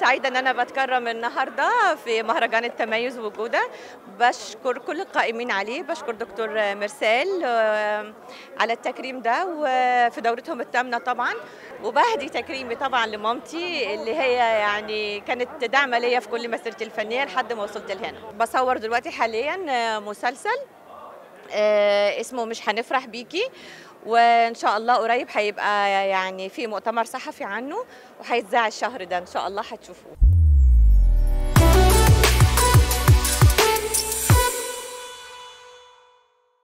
سعيدة ان انا بتكرم النهاردة في مهرجان التميز وجودة بشكر كل القائمين عليه بشكر دكتور مرسال آه، على التكريم ده وفي دورتهم الثامنة طبعا وبهدي تكريمي طبعا لمامتي اللي هي يعني كانت داعمة ليا في كل مسيرتي الفنية لحد ما وصلت لهنا بصور دلوقتي حاليا آه، مسلسل آه، اسمه مش هنفرح بيكي وان شاء الله قريب هيبقى يعني في مؤتمر صحفي عنه وهيتذاع الشهر ده ان شاء الله هتشوفوه